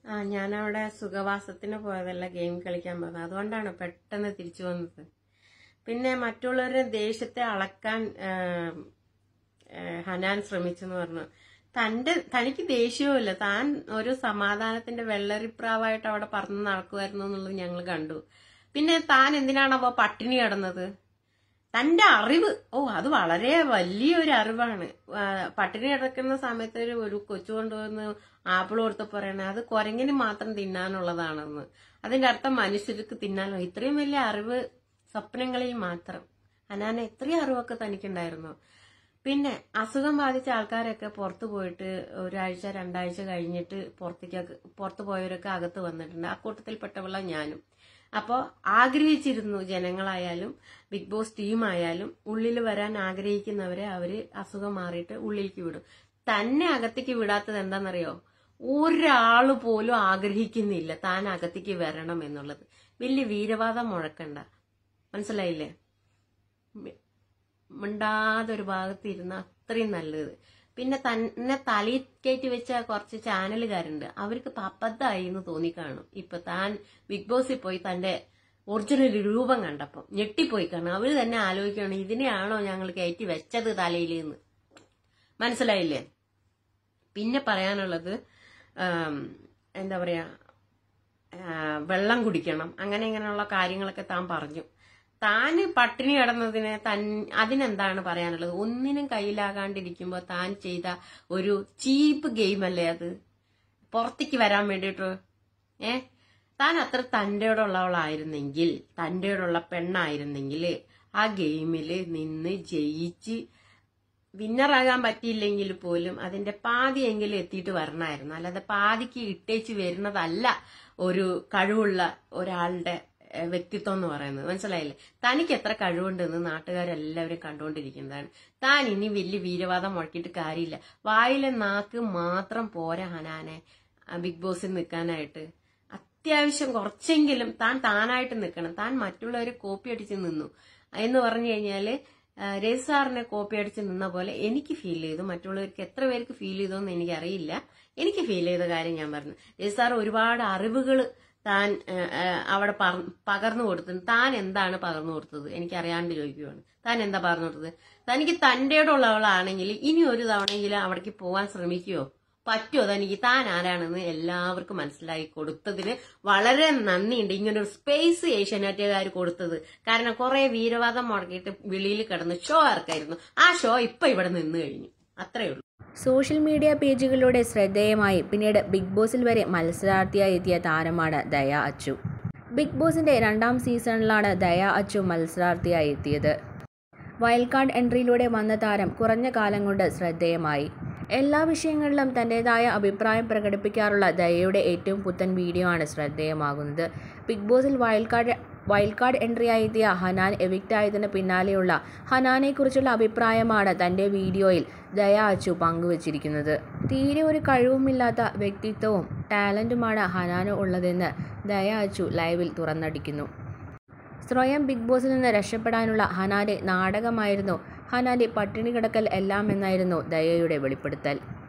ആ ഞാനവിടെ സുഖവാസത്തിന് പോയതല്ല ഗെയിം കളിക്കാൻ പോയത് അതുകൊണ്ടാണ് പെട്ടെന്ന് തിരിച്ചു വന്നത് പിന്നെ മറ്റുള്ളവരുടെ ദേഷ്യത്തെ അളക്കാൻ ആ, ആ, ഹനാൻ ശ്രമിച്ചെന്ന് പറഞ്ഞു തന്റെ തനിക്ക് ദേഷ്യവുമില്ല താൻ ഒരു സമാധാനത്തിന്റെ വെള്ളരിപ്രാവായിട്ട് അവിടെ പറന്ന് നടക്കുമായിരുന്നു എന്നുള്ളത് ഞങ്ങൾ കണ്ടു പിന്നെ താൻ എന്തിനാണപ്പോ പട്ടിണി കിടന്നത് തന്റെ അറിവ് ഓ അത് വളരെ വലിയൊരു അറിവാണ് ആ, പട്ടിണി കിടക്കുന്ന സമയത്ത് ഒരു ഒരു കൊച്ചു കൊണ്ടുവന്ന് ആപ്പിൾ കൊടുത്ത് പറയണേ അത് കുരങ്ങിന് മാത്രം തിന്നാനുള്ളതാണെന്ന് അതിന്റെ അർത്ഥം മനുഷ്യർക്ക് തിന്നാനോ ഇത്രയും വലിയ അറിവ് സ്വപ്നങ്ങളിൽ മാത്രം അനാന ഇത്രയും അറിവൊക്കെ തനിക്കുണ്ടായിരുന്നു പിന്നെ അസുഖം ബാധിച്ച ആൾക്കാരൊക്കെ പുറത്തു പോയിട്ട് ഒരാഴ്ച രണ്ടാഴ്ച കഴിഞ്ഞിട്ട് പുറത്തേക്ക് പുറത്തു പോയവരൊക്കെ അകത്ത് വന്നിട്ടുണ്ട് ആ കൂട്ടത്തിൽപ്പെട്ടവള ഞാനും അപ്പോൾ ആഗ്രഹിച്ചിരുന്നു ജനങ്ങളായാലും ബിഗ് ബോസ് ടീം ആയാലും ഉള്ളിൽ വരാൻ ആഗ്രഹിക്കുന്നവരെ അവര് അസുഖം മാറിയിട്ട് ഉള്ളിലേക്ക് വിടും തന്നെ അകത്തേക്ക് വിടാത്തത് എന്താണെന്നറിയോ ഒരാള് പോലും ആഗ്രഹിക്കുന്നില്ല താൻ അകത്തേക്ക് വരണം എന്നുള്ളത് വലിയ വീരവാദം മുഴക്കണ്ട മനസ്സിലായില്ലേ മി- മിണ്ടാതെ ഒരു ഭാഗത്ത് ഇരുന്ന അത്രയും നല്ലത് പിന്നെ തന്നെ തലയിൽ കയറ്റി വെച്ച കുറച്ച് ചാനലുകാരുണ്ട് അവർക്ക് ഇപ്പൊ അബദ്ധമായി എന്ന് തോന്നിക്കാണും ഇപ്പൊ താൻ ബിഗ് ബോസിൽ പോയി തന്റെ ഒറിജിനൽ രൂപം കണ്ടപ്പോ ഞെട്ടിപ്പോയി കാണും അവര് തന്നെ ആലോചിക്കണം ഇതിനെയാണോ ഞങ്ങൾ കയറ്റി വെച്ചത് തലയിൽ എന്ന് മനസ്സിലായില്ലേ പിന്നെ പറയാനുള്ളത് ആം, എന്താ പറയാ ആ, വെള്ളം കുടിക്കണം അങ്ങനെ ഇങ്ങനെയുള്ള കാര്യങ്ങളൊക്കെ താൻ പറഞ്ഞു താന് പട്ടിണി കിടന്നതിന് തൻ അതിനെന്താണ് പറയാനുള്ളത് ഒന്നിനും കയ്യിലാകാണ്ടിരിക്കുമ്പോൾ താൻ ചെയ്ത ഒരു ചീപ്പ് ഗെയിം അല്ലേ അത് പുറത്തേക്ക് വരാൻ വേണ്ടിയിട്ട് ഏ താൻ അത്ര തൻ്റെയോടുള്ളവളായിരുന്നെങ്കിൽ തൻ്റെയോടുള്ള പെണ്ണായിരുന്നെങ്കിൽ ആ ഗെയിമിൽ നിന്ന് ജയിച്ച് വിന്നറാകാൻ പറ്റിയില്ലെങ്കിൽ പോലും അതിന്റെ പാതിയെങ്കിലും എത്തിയിട്ട് വരണമായിരുന്നു അല്ലാതെ പാതിക്ക് ഇട്ടേച്ച് വരുന്നതല്ല ഒരു കഴിവുള്ള ഒരാളുടെ ഏഹ്, വ്യക്തിത്വം എന്ന് പറയുന്നത് മനസ്സിലായില്ലേ തനിക്ക് എത്ര കഴിവുണ്ടെന്ന് നാട്ടുകാരെല്ലാവരും കണ്ടുകൊണ്ടിരിക്കുന്നതാണ് താൻ ഇനി വലിയ വീരവാദം മുഴക്കിയിട്ട് കാര്യമില്ല വായിലെ നാക്ക് മാത്രം പോരാ ഹനാനെ ആ ബിഗ് ബോസിൽ നിൽക്കാനായിട്ട് അത്യാവശ്യം കുറച്ചെങ്കിലും താൻ താനായിട്ട് നിൽക്കണം താൻ മറ്റുള്ളവരെ കോപ്പി അടിച്ച് നിന്നു എന്ന് പറഞ്ഞു കഴിഞ്ഞാല് ആ, രജി സാറിനെ കോപ്പി അടിച്ച് നിന്ന പോലെ എനിക്ക് ഫീൽ ചെയ്തു മറ്റുള്ളവർക്ക് എത്ര പേർക്ക് ഫീൽ ചെയ്തോന്ന് എനിക്കറിയില്ല എനിക്ക് ഫീൽ ചെയ്ത കാര്യം ഞാൻ പറഞ്ഞു രജി സാർ ഒരുപാട് അറിവുകൾ താൻ ആ, ആ, അവിടെ പറ- പകർന്നു കൊടുത്തു താൻ എന്താണ് പകർന്നു കൊടുത്തത് എനിക്ക് അറിയാണ്ട് ചോദിക്കുവാണ് താൻ എന്താ പറഞ്ഞു കൊടുത്തത് തനിക്ക് തന്റെ ഉള്ളവളാണെങ്കിൽ ഇനി ഒരു തവണയെങ്കിലും അവിടേക്ക് പോകാൻ ശ്രമിക്കുവോ പറ്റുമോ തനിക്ക് താൻ ആരാണെന്ന് എല്ലാവർക്കും മനസ്സിലാക്കി കൊടുത്തതിന് വളരെ നന്ദിയുണ്ട് ഇങ്ങനെ ഒരു സ്പേസ് ഏഷ്യാനെറ്റുകാർ കൊടുത്തത് കാരണം കുറെ വീരവാദം മുടക്കിയിട്ട് വെളിയിൽ കിടന്ന് ഷോ ഇറക്കായിരുന്നു ആ ഷോ ഇപ്പൊ ഇവിടെ നിന്ന് കഴിഞ്ഞു അത്രേ ഉള്ളൂ സോഷ്യൽ മീഡിയ പേജുകളിലൂടെ ശ്രദ്ധേയമായി പിന്നീട് ബിഗ് ബോസിൽ വരെ മത്സരാർത്ഥിയായി എത്തിയ താരമാണ് ദയ അച്ചു ബിഗ് ബോസിന്റെ രണ്ടാം സീസണിലാണ് ദയ അച്ചു മത്സരാർത്ഥിയായി എത്തിയത് വൈൽഡ് കാർഡ് എൻട്രിയിലൂടെ വന്ന താരം കുറഞ്ഞ കാലം കൊണ്ട് ശ്രദ്ധേയമായി എല്ലാ വിഷയങ്ങളിലും തൻ്റെതായ അഭിപ്രായം പ്രകടിപ്പിക്കാറുള്ള ദയയുടെ ഏറ്റവും പുത്തൻ വീഡിയോ ആണ് ശ്രദ്ധേയമാകുന്നത് ബിഗ് ബോസിൽ വൈൽഡ് കാർഡ് വൈൽഡ് കാർഡ് എൻട്രിയായി എത്തിയ ഹനാൻ എവിക്റ്റ് ആയതിന് പിന്നാലെയുള്ള ഹനാനെക്കുറിച്ചുള്ള അഭിപ്രായമാണ് തൻ്റെ വീഡിയോയിൽ ദയ അച്ചു പങ്കുവച്ചിരിക്കുന്നത് തീരെ ഒരു കഴിവുമില്ലാത്ത വ്യക്തിത്വവും ടാലൻറ്റുമാണ് ഹനാന് ഉള്ളതെന്ന് ദയ അച്ചു ലൈവിൽ തുറന്നടിക്കുന്നു സ്വയം ബിഗ് ബോസിൽ നിന്ന് രക്ഷപ്പെടാനുള്ള ഹനാന്റെ നാടകമായിരുന്നു ഹനാന്റെ പട്ടിണി കിടക്കൽ എല്ലാം എന്നായിരുന്നു ദയയുടെ വെളിപ്പെടുത്തൽ